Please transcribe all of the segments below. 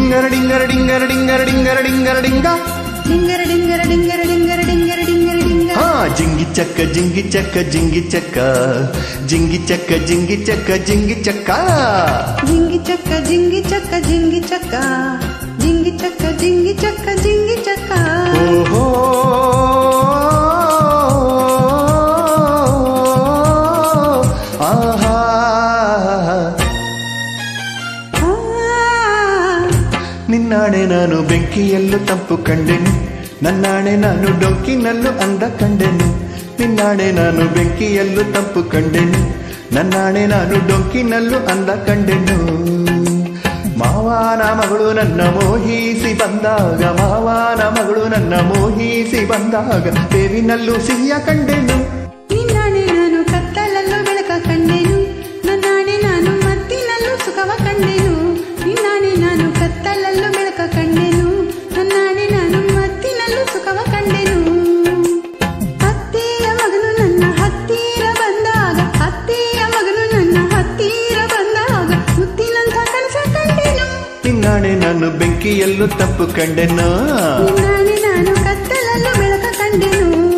ಡಿಂಗರ ಡಿಂಗರ ಡಿಂಗರ ಡಿಂಗರ ಡಿಂಗರ ಡಿಂಗರ ಡಿಂಗ ಡಿಂಗರ ಡಿಂಗರ ಡಿಂಗರ ಡಿಂಗರ ಡಿಂಗರ ಡಿಂಗರ ಡಿಂಗ ಹಾ ಜಿಂಗಿ ಚಕ್ಕ ಜಿಂಗಿ ಚಕ್ಕ ಜಿಂಗಿ ಚಕ್ಕ ಜಿಂಗಿ ಚಕ್ಕ ಜಿಂಗಿ ಚಕ್ಕ ಜಿಂಗಿ ಚಕ್ಕ ಜಿಂಗಿ ಚಕ್ಕ ಜಿಂಗಿ ಚಕ್ಕ ಜಿಂಗಿ ಚಕ್ಕ ಜಿಂಗಿ ಚಕ್ಕ ಜಿಂಗಿ ಚಕ್ಕ ಜಿಂಗಿ ಚಕ್ಕ ಓಹೋ ಆಹಾ ಆ, ನಿನ್ನಾಣೆ ನಾನು ಬೆಂಕಿಯಲ್ಲೂ ತಂಪು ಕಂಡೆನು ನನ್ನಾಣೆ ನಾನು ಡೊಂಕಿನಲ್ಲೂ ಅಂದ ಕಂಡೆನು ನಿನ್ನಾಣೆ ನಾನು ಬೆಂಕಿಯಲ್ಲೂ ತಂಪು ಕಂಡೆನು ನನ್ನಾಣೆ ನಾನು ಡೊಂಕಿನಲ್ಲೂ ಅಂದ ಕಂಡೆನು ಮಾವನ ಮಗಳು ನನ್ನ ಮೋಹಿಸಿ ಬಂದಾಗ ಮಾವನ ಮಗಳು ನನ್ನ ಮೋಹಿಸಿ ಬಂದಾಗ ಬೇವಿನಲ್ಲೂ ಸಿಹಿಯ ಕಂಡೆನು ನಿನ್ನಾಣೆ ನಾನು ಕತ್ತಲಲ್ಲೂ ಬೆಳಕ ಕಂಡೆನು ನನ್ನಾಣೆ ನಾನು ಮತ್ತಿನಲ್ಲೂ ಸುಖವ ಕಂಡೆನು ನಿನ್ನಾಣೆ ನಾನು ಕತ್ತಲಲ್ಲೂ ಬೆಳಕ ಕಂಡೆನು ನನ್ನಾಣೆ ನಾನು ಮತ್ತಿನಲ್ಲೂ ಸುಖವ ಕಂಡೆನು ಅತ್ತೆಯ ಮಗನು ನನ್ನ ಹತ್ತಿರ ಬಂದಾಗ ಅತ್ತೆಯ ಮಗನು ನನ್ನ ಹತ್ತಿರ ಬಂದಾಗ ಮುತ್ತಿನಂಥ ಕನಸ ಕಂಡೆನು ನಿನ್ನಾಣೆ ನಾನು ಬೆಂಕಿಯಲ್ಲೂ ತಪ್ಪು ಕಂಡೆನೋ ನಿನ್ನಾಣೆ ನಾನು ಕತ್ತಲಲ್ಲೂ ಬೆಳಕ ಕಂಡೆನು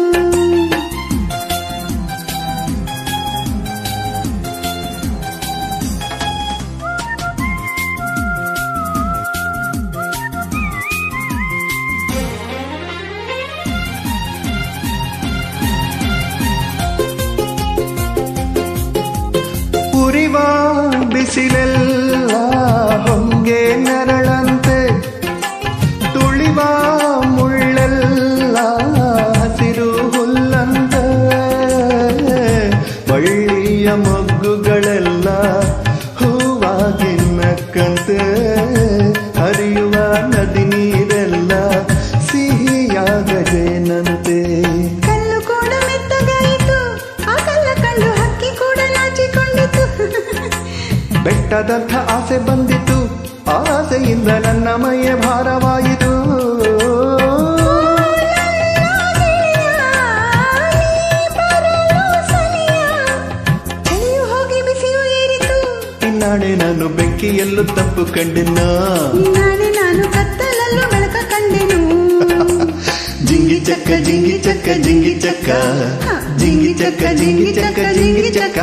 ಉರಿವ ಬಿಸಿಲೆಲ್ಲ ಹೊಂಗೆ ನೆರಳಂತೆ ತುಳಿವ ಮುಳ್ಳೆಲ್ಲ ಹಸಿರು ಹುಲ್ಲಂತೆ ಬಳ್ಳಿಯ ಮೊಗ್ಗುಗಳೆಲ್ಲ ಹೂವಾಗಿ ನಕ್ಕಂತೆ ಹರಿಯುವ ನದಿ ನೀರೆಲ್ಲ ಸಿಹಿಯಾದ ಜೇನಂತೆ ಕಲ್ಲು ಕೂಡ ಮೆತ್ತಗಾಯಿತು ಆ ಕಲ್ಲ ಕಂಡು ಹಕ್ಕಿ ಕೂಡ ನಾಚಿಕೊಂಡಿತು ಬೆಟ್ಟದಂಥ ಆಸೆ ಬಂದಿತು ಆಸೆಯಿಂದ ನನ್ನ ಮೈಯ ಭಾರವಾಯಿತು ಚಳಿಯು ಹೋಗಿ ಬಿಸಿಯು ಏರಿತು ನಿನ್ನಾಣೆ ನಾನು ಬೆಂಕಿಯಲ್ಲೂ ತಪ್ಪು ಕಂಡೆನ ನಿನ್ನಾಣೆ ನಾನು ಕತ್ತಲಲ್ಲೂ ಬೆಳಕ ಕಂಡೆನು ಜಿಂಗಿ ಚಕ್ಕ ಜಿಂಗಿ ಚಕ್ಕ ಜಿಂಗಿ ಚಕ್ಕ ಜಿಂಗಿ ಚಕ್ಕ ಜಿಂಗಿ ಚಕ್ಕ ಜಿಂಗಿ ಚಕ್ಕ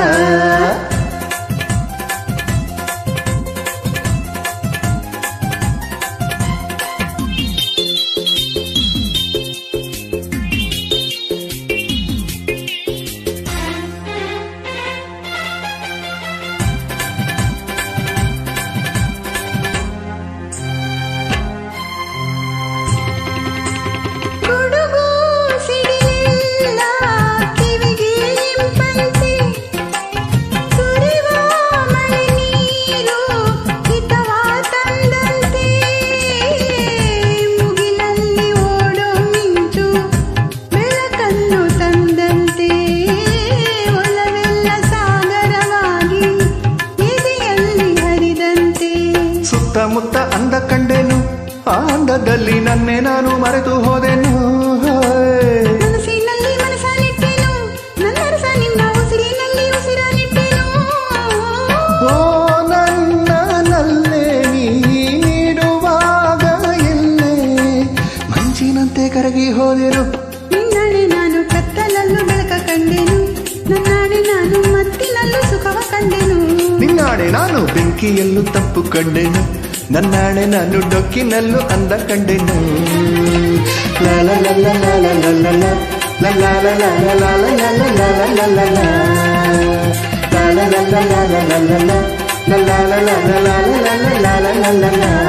ಗುಡುಗು ಸಿಡಿಲಿಲ್ಲ ಕಿವಿಗೆ ಇಂಪಂತೆ ಸುರಿವ ಮಳೆ ನೀರು ಹಿತವ ತಂದಂತೆ ಮುಗಿಲಲ್ಲಿ ಓಡೋ ಮಿಂಚು ಬೆಳಕನ್ನು ತಂದಂತೆ ಒಲವೆಲ್ಲ ಸಾಗರವಾಗಿ ಎದೆಯಲ್ಲಿ ಹರಿದಂತೆ ಸುತ್ತಮುತ್ತ ಅಂದ ಕಂಡೆನು ಆ ಅಂದದಲ್ಲಿ ನನ್ನೆ ನಾನು ಮರೆತು ಹೋದೆನು ಮನಸ್ಸಿನಲ್ಲಿ ಮನಸ ನಿಟ್ಟೆನು ನನ್ನ ರಸ ನಿನ್ನ ಉಸಿರಿನಲ್ಲಿ ಉಸಿರ ನಿಟ್ಟೆನು ಓ ನನ್ನನಲ್ಲೇ ನೀ ನೀಡುವಾಗ ಎಲ್ಲೇ ಮಂಜಿನಂತೆ ಕರಗಿ ಹೋದೆನು ನಿನ್ನಾಣೆ ನಾನು ಕತ್ತಲಲ್ಲೂ ಬೆಳಕ ಕಂಡೆನು ನನ್ನಾಣೆ ನಾನು ಮತ್ತಿನಲ್ಲೂ ಸುಖವ ಕಂಡೆನು ನಿನ್ನಾಣೆ ನಾನು ಬೆಂಕಿಯಲ್ಲೂ ತಪ್ಪು ಕಂಡೆನು ನನ್ನಾಣೆ ನಾನು ಡೊಕ್ಕಿನಲ್ಲೂ ಅಂದ ಕಂಡೆನು ಲಾ ಲಾ ಲಾ ಲಾ ಲಾ ಲಾ ಲಾ ಲಾ ಲಾ. ಲಾ ಲಾ ಲಾ ಲಾ ಲಾ ಲಾ ಲಾ ಲಾ ಲಾ ಲಾ ಲಾ ಲಾ ಲಾ. ಲಾ ಲಾ ಲಾ ಲಾ ಲಾ ಲಾ ಲಾ ಲಾ ಲಾ. ಲಾ ಲಾ ಲಾ ಲಾ ಲಾ ಲಾ ಲಾ ಲಾ ಲಾ ಲಾ ಲಾ ಲಾ.